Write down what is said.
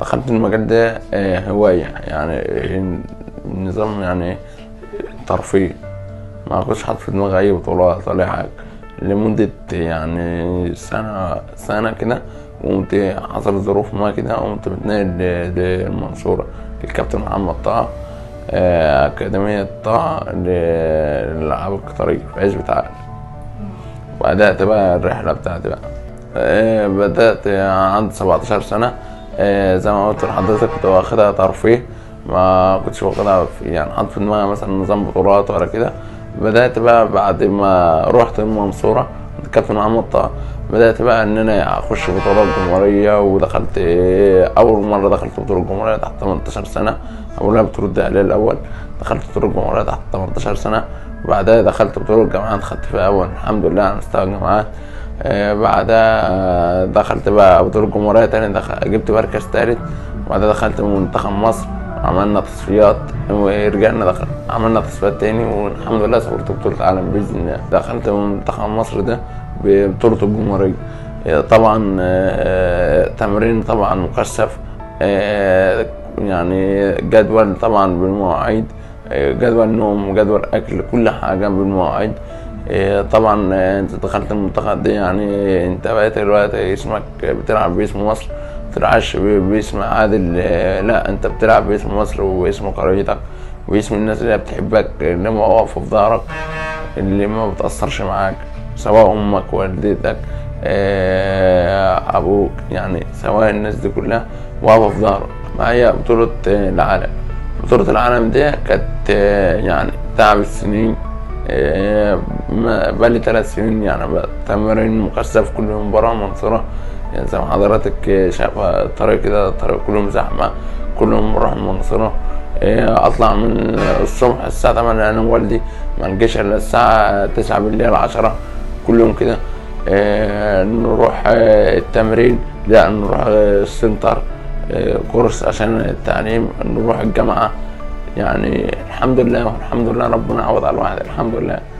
دخلت المجال ده آه، هواية يعني النظام يعني ترفيه ما كنتش حاطط في دماغي أي بطولات ولا أي حاجة لمدة يعني سنة سنة كده وقمت حصل ظروف ما كده قمت متنقل ل- للمنصورة للكابتن محمد طه آه، أكاديمية طه ل- للألعاب القطرية في عزبة عقل وبدأت بقى الرحلة بتاعتي بقى آه، بدأت عندي 17 سنة آه، زي ما قلت لحضرتك كنت واخدها ترفيه ما كنتش واخدها في يعني حاطط في دماغي مثلا نظام بطولات ولا كده بدأت بقى بعد ما رحت المنصورة عند الكابتن محمد طه بدأت بقى إن أنا أخش بطولات جمهورية ودخلت آه، أول مرة دخلت بطولة جمهورية تحت 18 سنة أولها بطولة الدقهلية الأول دخلت بطولة جمهورية تحت 18 سنة وبعدها دخلت بطولة الجامعات خدت فيها أول الحمد لله على مستوى الجامعات آه، بعدها آه، دخلت بقى بطولة جمهورية تاني دخل... جبت مركز تالت وبعدها دخلت منتخب مصر عملنا تصفيات ورجعنا دخل عملنا تصفيات تاني والحمد لله صورت بطولة العالم بإذن الله دخلت منتخب مصر ده ببطولة الجمهورية آه، طبعا آه، تمرين طبعا مكثف آه، يعني جدول طبعا بالمواعيد آه، جدول نوم وجدول اكل كل حاجه بالمواعيد آه، طبعا آه، انت دخلت المنتخب دي يعني انت بقيت دلوقتي اسمك بتلعب باسم مصر بتلعبش ب- باسم عادل آه، لا انت بتلعب باسم مصر واسم قريتك واسم الناس اللي بتحبك اللي ما واقفه في ظهرك اللي ما بتأثرش معاك سواء امك والدتك آه، ابوك يعني سواء الناس دي كلها واقفه في ظهرك معايا بطولة آه، العالم بطولة العالم دي كانت آه، يعني تعب السنين آه، ما- بقالي ثلاث سنين يعني بقى تمارين مكثف كل يوم برا منصورة يعني زي ما حضرتك آه، شايفة الطريق كده الطريق كلهم زحمة كل يوم بروح المنصورة آه، اطلع من الصبح الساعة 8 انا والدي ما نجيش الا الساعة 9 بالليل 10 كل يوم كده آه، نروح آه، التمرين لا نروح آه، السنتر آه، كورس عشان التعليم نروح الجامعة يعني الحمد لله والحمد لله ربنا عوض على الواحد الحمد لله